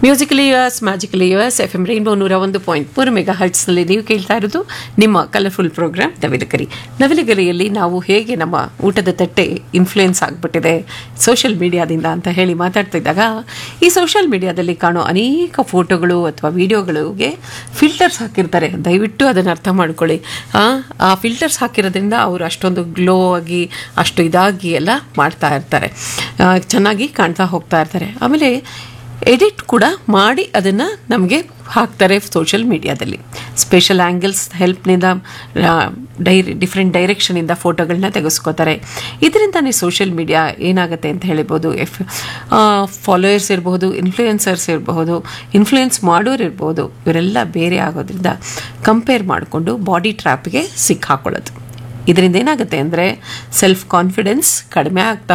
musically us magically us F M rainbow ನೂರ ಒಂದು point ಮೂರು ಮೆಗಾ ಹರ್ಟ್ಸ್ನಲ್ಲಿ ನೀವು ಕೇಳ್ತಾ ಇರೋದು ನಿಮ್ಮ ಕಲರ್ಫುಲ್ ಪ್ರೋಗ್ರಾಮ್ ನವಿಲುಗರಿ ನವಿಲುಗರಿಯಲ್ಲಿ ನಾವು ಹೇಗೆ ನಮ್ಮ ಊಟದ ತಟ್ಟೆ ಇನ್ಫ್ಲೂಯೆನ್ಸ್ ಆಗಿಬಿಟ್ಟಿದೆ ಸೋಷಿಯಲ್ ಮೀಡಿಯಾದಿಂದ ಅಂತ ಹೇಳಿ ಮಾತಾಡ್ತಿದ್ದಾಗ ಈ ಸೋಷಿಯಲ್ ಮೀಡಿಯಾದಲ್ಲಿ ಕಾಣೋ ಅನೇಕ ಫೋಟೋಗಳು ಅಥವಾ ವಿಡಿಯೋಗಳಿಗೆ ಫಿಲ್ಟರ್ಸ್ ಹಾಕಿರ್ತಾರೆ ದಯವಿಟ್ಟು ಅದನ್ನು ಅರ್ಥ ಮಾಡ್ಕೊಳ್ಳಿ ಆ, ಆ ಫಿಲ್ಟರ್ಸ್ ಹಾಕಿರೋದ್ರಿಂದ ಅವರು ಅಷ್ಟೊಂದು ಗ್ಲೋ ಆಗಿ ಅಷ್ಟು ಇದಾಗಿ ಎಲ್ಲ ಮಾಡ್ತಾ ಇರ್ತಾರೆ ಆ, ಚೆನ್ನಾಗಿ ಕಾಣ್ತಾ ಹೋಗ್ತಾ ಇರ್ತಾರೆ ಆಮೇಲೆ ಎಡಿಟ್ ಕೂಡ ಮಾಡಿ ಅದನ್ನು ನಮಗೆ ಹಾಕ್ತಾರೆ ಸೋಷಿಯಲ್ ಮೀಡಿಯಾದಲ್ಲಿ ಸ್ಪೆಷಲ್ ಆ್ಯಂಗಲ್ಸ್ ಹೆಲ್ಪ್ನಿಂದ ಡೈರಿ ಡಿಫ್ರೆಂಟ್ ಡೈರೆಕ್ಷನಿಂದ ಫೋಟೋಗಳನ್ನ ತೆಗೆಸ್ಕೋತಾರೆ ಇದರಿಂದನೇ ಸೋಷಿಯಲ್ ಮೀಡಿಯಾ ಏನಾಗುತ್ತೆ ಅಂತ ಹೇಳ್ಬೋದು ಎಫ್ ಫಾಲೋಯರ್ಸ್ ಇರಬಹುದು ಇನ್ಫ್ಲೂಯೆನ್ಸರ್ಸ್ ಇರಬಹುದು ಇನ್ಫ್ಲೂಯೆನ್ಸ್ ಮಾಡೋರು ಇರ್ಬೋದು ಇವರೆಲ್ಲ ಬೇರೆ ಆಗೋದ್ರಿಂದ ಕಂಪೇರ್ ಮಾಡಿಕೊಂಡು ಬಾಡಿ ಟ್ರ್ಯಾಪ್ಗೆ ಸಿಕ್ಕಾಕೊಳ್ಳೋದು ಇದರಿಂದ ಏನಾಗುತ್ತೆ ಅಂದರೆ ಸೆಲ್ಫ್ ಕಾನ್ಫಿಡೆನ್ಸ್ ಕಡಿಮೆ ಆಗ್ತಾ